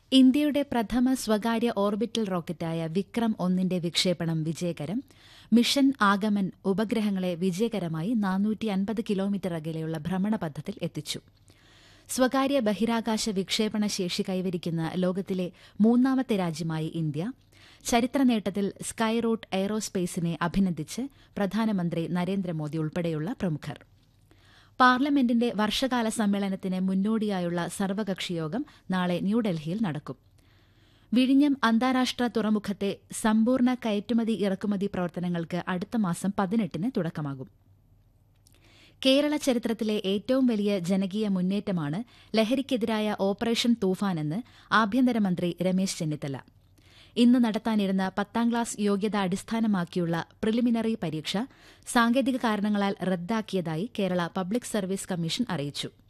ഇന്ത്യയുടെ പ്രഥമ സ്വകാര്യ ഓർബിറ്റൽ റോക്കറ്റായ വിക്രം ഒന്നിന്റെ വിക്ഷേപണം വിജയകരം മിഷൻ ആഗമൻ ഉപഗ്രഹങ്ങളെ വിജയകരമായി നാനൂറ്റി അൻപത് കിലോമീറ്റർ അകലെയുള്ള ഭ്രമണപഥത്തിൽ എത്തിച്ചു സ്വകാര്യ ബഹിരാകാശ വിക്ഷേപണ ശേഷി കൈവരിക്കുന്ന ലോകത്തിലെ മൂന്നാമത്തെ രാജ്യമായി ഇന്ത്യ ചരിത്ര നേട്ടത്തിൽ സ്കൈ റൂട്ട് എയ്റോസ്പേസിനെ അഭിനന്ദിച്ച് പ്രധാനമന്ത്രി നരേന്ദ്രമോദി ഉൾപ്പെടെയുള്ള പ്രമുഖർ പാർലമെന്റിന്റെ വർഷകാല സമ്മേളനത്തിന് മുന്നോടിയായുള്ള സർവകക്ഷിയോഗം നാളെ ന്യൂഡൽഹിയിൽ നടക്കും വിഴിഞ്ഞം അന്താരാഷ്ട്ര തുറമുഖത്തെ സമ്പൂർണ്ണ കയറ്റുമതി ഇറക്കുമതി പ്രവർത്തനങ്ങൾക്ക് അടുത്ത മാസം പതിനെട്ടിന് തുടക്കമാകും കേരള ചരിത്രത്തിലെ ഏറ്റവും വലിയ ജനകീയ മുന്നേറ്റമാണ് ലഹരിക്കെതിരായ ഓപ്പറേഷൻ തൂഫാനെന്ന് ആഭ്യന്തരമന്ത്രി രമേശ് ചെന്നിത്തല ഇന്ന് നടത്താനിരുന്ന പത്താം ക്ലാസ് യോഗ്യത അടിസ്ഥാനമാക്കിയുള്ള പ്രിലിമിനറി പരീക്ഷ സാങ്കേതിക കാരണങ്ങളാൽ റദ്ദാക്കിയതായി കേരള പബ്ലിക് സർവീസ് കമ്മീഷൻ അറിയിച്ചു